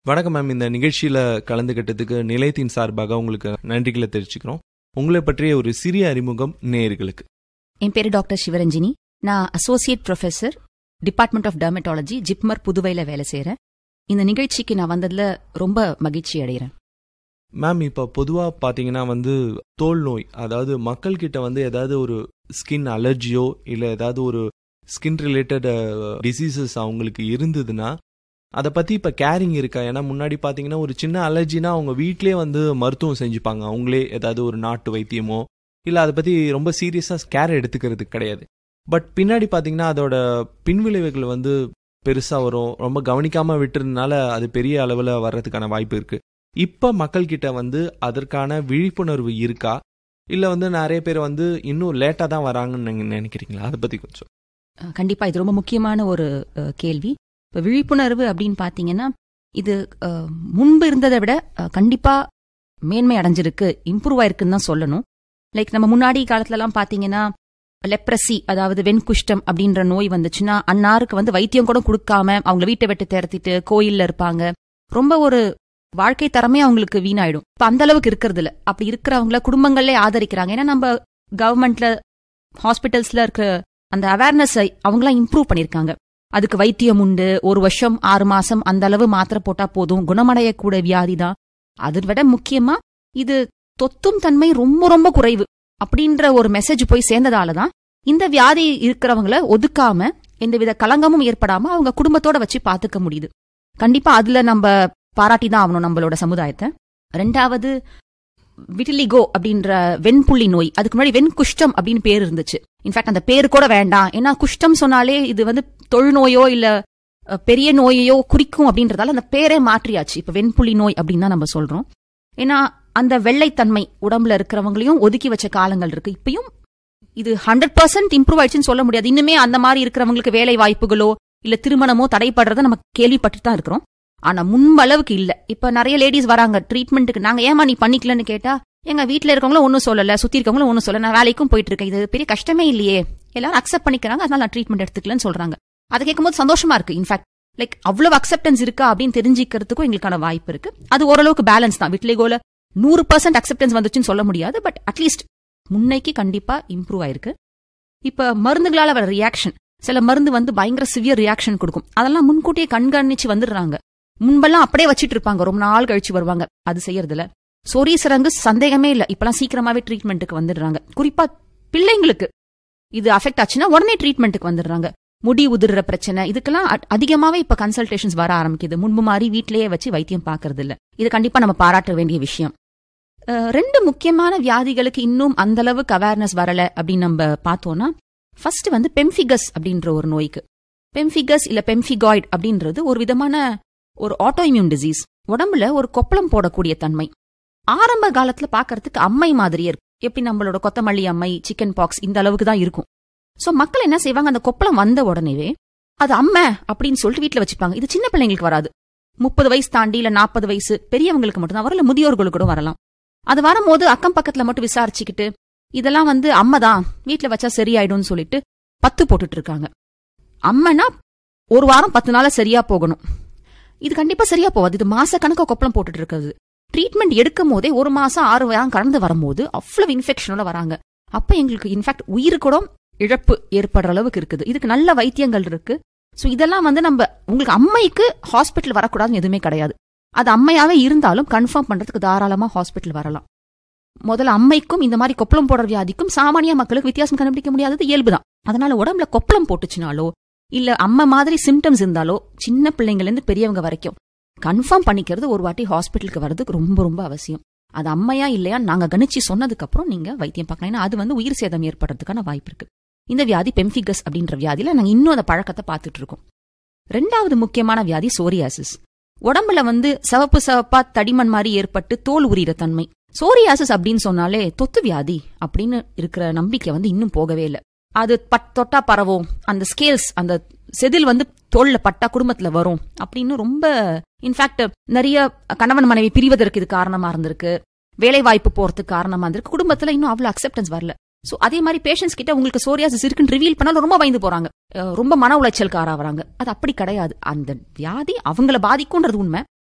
வணக்கம் மேம் இந்த நிகழ்ச்சியில் கலந்துக்கிட்டதுக்கு நிலையத்தின் சார்பாக உங்களுக்கு நன்றிகளை தெரிவிச்சுக்கிறோம் உங்களை பற்றிய ஒரு சிறிய அறிமுகம் நேயர்களுக்கு என் பேரு டாக்டர் சிவரஞ்சினி நான் associate professor department of dermatology JIPMER புதுவையில வேலை செய்றேன் இந்த நிகழ்ச்சிக்கு நான் வந்ததுல ரொம்ப மகிழ்ச்சி அடைகிறேன் மேம் இப்போ பொதுவாக பார்த்தீங்கன்னா வந்து தோல் நோய் அதாவது மக்கள்கிட்ட வந்து ஏதாவது ஒரு ஸ்கின் அலர்ஜியோ இல்லை ஏதாவது ஒரு ஸ்கின் ரிலேட்டட் டிசீசஸ் அவங்களுக்கு இருந்ததுன்னா அதை பற்றி இப்போ கேரிங் இருக்கா ஏன்னா முன்னாடி பார்த்தீங்கன்னா ஒரு சின்ன அலர்ஜினா அவங்க வீட்டிலே வந்து மருத்துவம் செஞ்சுப்பாங்க அவங்களே ஏதாவது ஒரு நாட்டு வைத்தியமோ இல்லை அதை பற்றி ரொம்ப சீரியஸாக கேர் எடுத்துக்கிறது கிடையாது பட் பின்னாடி பார்த்தீங்கன்னா அதோட பின்விளைவுகள் வந்து பெருசாக வரும் ரொம்ப கவனிக்காமல் விட்டுறதுனால அது பெரிய அளவில் வர்றதுக்கான வாய்ப்பு இருக்குது இப்போ மக்கள்கிட்ட வந்து அதற்கான விழிப்புணர்வு இருக்கா இல்லை வந்து நிறைய பேர் வந்து இன்னும் லேட்டாக தான் வராங்கன்னு நீங்கள் நினைக்கிறீங்களா அதை பற்றி கொஞ்சம் அஹ், கண்டிப்பா இது ரொம்ப முக்கியமான ஒரு அஹ், கேள்வி இப்ப விழிப்புணர்வு அப்படின்னு பாத்தீங்கன்னா இது அஹ், முன்பு இருந்ததை விட அஹ், கண்டிப்பா மேன்மை அடைஞ்சிருக்கு இம்ப்ரூவ் ஆயிருக்குன்னு தான் சொல்லணும் லைக் நம்ம முன்னாடி காலத்துல எல்லாம் பாத்தீங்கன்னா லெப்ரசி அதாவது வெண்குஷ்டம் அப்படின்ற நோய் வந்துச்சுன்னா அன்னாருக்கு வந்து வைத்தியம் கூட கொடுக்காம அவங்க வீட்டை விட்டு திரத்திட்டு கோயில்ல இருப்பாங்க ரொம்ப ஒரு வாழ்க்கை தரமே அவங்களுக்கு வீணாயிடும் இப்ப அந்த அளவுக்கு இருக்கிறது இல்ல அப்படி இருக்கிறவங்கள குடும்பங்களே ஆதரிக்கிறாங்க ஏன்னா நம்ம கவர்மெண்ட்ல ஹாஸ்பிட்டல்ஸ்ல இருக்க அந்த அவேர்னஸ் அவங்களாம் இம்ப்ரூவ் பண்ணிருக்காங்க அதுக்கு வைத்தியம் உண்டு ஒரு வருஷம் ஆறு மாசம் அந்த அளவு மாத்திரை போட்டா போதும் குணமடையக்கூட வியாதி தான் அதை விட முக்கியமா இது தொத்தும் தன்மை ரொம்ப ரொம்ப குறைவு அப்படின்ற ஒரு மெசேஜ் போய் சேர்ந்ததால தான் இந்த வியாதி இருக்கிறவங்கள ஒதுக்காம எந்தவித கலங்கமும் ஏற்படாம அவங்க குடும்பத்தோட வச்சு பாத்துக்க முடியுது கண்டிப்பா அதுல நம்ம பாராட்டி தான் ஆகணும் நம்மளோட சமுதாயத்தை ரெண்டாவது விட்டிலிகோ அப்படின்ற வெண்புள்ளி நோய் அதுக்கு முன்னாடி வெண்குஷ்டம் அப்படின்னு பேர் இருந்துச்சு இன்ஃபேக்ட் அந்த பேர் கூட வேண்டாம் ஏன்னா குஷ்டம் சொன்னாலே இது வந்து தொழுநோயோ இல்ல அஹ், பெரிய நோயையோ குறிக்கும் அப்படின்றதால அந்த பேரே மாற்றியாச்சு இப்ப வெண்புள்ளி நோய் அப்படின்னு தான் நம்ம சொல்றோம் ஏன்னா அந்த வெள்ளைத்தன்மை உடம்புல இருக்கிறவங்களையும் ஒதுக்கி வச்ச காலங்கள் இருக்கு இப்பயும் இது ஹண்ட்ரட் பர்சன்ட் இம்ப்ரூவ் ஆயிடுச்சுன்னு சொல்ல முடியாது இன்னுமே அந்த மாதிரி இருக்கிறவங்களுக்கு வேலை வாய்ப்புகளோ இல்ல திருமணமோ தடைப்படுறத நம்ம கேள்விப்பட்டு தான் இருக்கிறோம் ஆனா முன்பளவுக்கு இல்ல இப்ப நிறைய லேடிஸ் வராங்க ட்ரீட்மெண்ட்டுக்கு நாங்க ஏமா நீ பண்ணிக்கலன்னு கேட்டா எங்க வீட்ல இருக்கவங்களும் ஒன்னும் சொல்லல சுத்தி இருக்கவங்களும் ஒன்னும் சொல்லல நான் வேலைக்கும் போயிட்டு இருக்கேன் இது பெரிய கஷ்டமே இல்லையே எல்லாரும் அக்செப்ட் பண்ணிக்கிறாங்க அதனால நான் ட்ரீட்மெண்ட் எடுத்துக்கலன்னு சொல்றாங்க அதை கேட்கும்போது சந்தோஷமா இருக்கு இன்ஃபேக்ட் லைக் அவ்வளவு அக்செப்டன்ஸ் இருக்கா அப்படின்னு தெரிஞ்சுக்கிறதுக்கும் எங்களுக்கான வாய்ப்பு இருக்கு அது ஓரளவுக்கு பேலன்ஸ் தான் விட்லிகோல நூறு பர்சன்ட் அக்செப்டன்ஸ் வந்துச்சுன்னு சொல்ல முடியாது பட் அட்லீஸ்ட் முன்னைக்கு கண்டிப்பா இம்ப்ரூவ் ஆயிருக்கு இப்ப மருந்துகளால வர ரியாக்ஷன் சில மருந்து வந்து பயங்கர சிவியர் ரியாக்ஷன் கொடுக்கும் அதெல்லாம் முன்கூட்டியே கண்காணிச்சு வந்துடுறாங்க முன்பெல்லாம் அப்படியே வச்சிட்டு இருப்பாங்க ரொம்ப நாள் கழிச்சு வருவாங்க அது செய்யறதுல சொரி சிறங்கு சந்தேகமே இல்ல இப்பெல்லாம் சீக்கிரமாவே ட்ரீட்மெண்ட்டுக்கு வந்துடுறாங்க குறிப்பா பிள்ளைங்களுக்கு இது அஃபெக்ட் ஆச்சுன்னா உடனே ட்ரீட்மெண்ட்டுக்கு வந்துடுறாங்க முடி உதிர்ற பிரச்சனை இதுக்கெல்லாம் அ- அதிகமாவே இப்ப கன்சல்டேஷன்ஸ் வர ஆரம்பிக்குது முன்பு மாதிரி வீட்லயே வச்சு வைத்தியம் பாக்குறது இல்ல இது கண்டிப்பா நம்ம பாராட்ட வேண்டிய விஷயம் அஹ், ரெண்டு முக்கியமான வியாதிகளுக்கு இன்னும் அந்த அளவுக்கு அவேர்னஸ் வரல அப்படின்னு நம்ம பார்த்தோம்னா ஃபர்ஸ்ட் வந்து பெம்ஃபிகஸ் அப்படின்ற ஒரு நோய்க்கு பெம்ஃபிகஸ் இல்ல பெம்ஃபிகாய்டு அப்படின்றது ஒரு விதமான ஒரு ஆட்டோஇம்யூன் டிசீஸ் உடம்புல ஒரு கொப்பளம் போடக்கூடிய தன்மை ஆரம்ப காலத்துல பார்க்கறதுக்கு அம்மை மாதிரியே இருக்கும் எப்படி நம்மளோட கொத்தமல்லி அம்மை சிக்கன் பாக்ஸ் இந்த அளவுக்கு தான் இருக்கும் சோ மக்கள் என்ன செய்வாங்க அந்த கொப்பளம் வந்த உடனேவே அது அம்மை அப்படின்னு சொல்லிட்டு வீட்ல வச்சுப்பாங்க இது சின்ன பிள்ளைங்களுக்கு வராது முப்பது வயசு தாண்டி இல்ல நாற்பது வயசு பெரியவங்களுக்கு மட்டும்தான் வரல முதியோர்களுக்கு கூட வரலாம் அது வரும்போது அக்கம் பக்கத்துல மட்டும் விசாரிச்சுக்கிட்டு இதெல்லாம் வந்து அம்மை தான் வீட்ல வச்சா சரியாயிடும்னு சொல்லிட்டு பத்து போட்டுட்டு இருக்காங்க அம்மைனா ஒரு வாரம் பத்து நாள சரியா போகணும் இது கண்டிப்பா சரியா போகாது இது மாச கணக்கா கொப்பளம் போட்டுட்டு இருக்கிறது ட்ரீட்மெண்ட் எடுக்கும் போதே ஒரு மாசம் ஆறு வாரம் கடந்து வரும்போது அவ்வளவு இன்ஃபெக்ஷனோட வராங்க அப்ப எங்களுக்கு இன்ஃபேக்ட் உயிர் கூட இழப்பு ஏற்படுற அளவுக்கு இருக்குது இதுக்கு நல்ல வைத்தியங்கள் இருக்கு சோ இதெல்லாம் வந்து நம்ம உங்களுக்கு அம்மைக்கு ஹாஸ்பிட்டல் வரக்கூடாதுன்னு எதுவுமே கிடையாது அது அம்மையாவே இருந்தாலும் கன்ஃபார்ம் பண்றதுக்கு தாராளமா ஹாஸ்பிட்டல் வரலாம் முதல்ல அம்மைக்கும் இந்த மாதிரி கொப்பளம் போடுற வியாதிக்கும் சாமானிய மக்களுக்கு வித்தியாசம் கண்டுபிடிக்க முடியாதது இயல்புதான் அதனால உடம்புல கொப்பளம் போட்டுச்சுனாலோ இல்ல அம்மை மாதிரி சிம்டம்ஸ் இருந்தாலோ சின்ன பிள்ளைங்கள்ல இருந்து பெரியவங்க வரைக்கும் கன்ஃபார்ம் பண்ணிக்கிறது ஒரு வாட்டி ஹாஸ்பிட்டலுக்கு வர்றதுக்கு ரொம்ப ரொம்ப அவசியம் அது அம்மையா இல்லையா நாங்க கணிச்சு சொன்னதுக்கு அப்புறம் நீங்க வைத்தியம் பார்க்கலாம் ஏன்னா அது வந்து உயிர் சேதம் ஏற்படுறதுக்கான வாய்ப்பு இருக்கு இந்த வியாதி பெம்ஃபிகஸ் அப்படின்ற வியாதியில நாங்க இன்னும் அந்த பழக்கத்தை பார்த்துட்டு இருக்கோம் ரெண்டாவது முக்கியமான வியாதி சோரியாசிஸ் உடம்புல வந்து சிவப்பு சிவப்பா தடிமண் மாதிரி ஏற்பட்டு தோல் உரியிற தன்மை சோரியாசிஸ் அப்படின்னு சொன்னாலே தொத்து வியாதி அப்படின்னு இருக்கிற நம்பிக்கை வந்து இன்னும் போகவே இல்லை அது பட் தொட்டா பரவும் அந்த ஸ்கேல்ஸ் அந்த செதில் வந்து தோல்ல பட்டா குடும்பத்துல வரும் அப்படின்னு ரொம்ப இன்ஃபேக்ட் நிறைய கணவன் மனைவி பிரிவதற்கு இது காரணமா இருந்திருக்கு வேலை வாய்ப்பு போறதுக்கு காரணமா இருந்திருக்கு குடும்பத்துல இன்னும் அவ்வளவு அக்செப்டன்ஸ் வரல சோ அதே மாதிரி பேஷண்ட்ஸ் கிட்ட உங்களுக்கு சோரியாசிஸ் இருக்குன்னு ரிவீல் பண்ணாலும் ரொம்ப பயந்து போறாங்க அஹ் ரொம்ப மன உளைச்சலுக்கு ஆறாவறாங்க அது அப்படி கிடையாது அந்த வியாதி அவங்கள பாதிக்கும்ன்றது உண்மை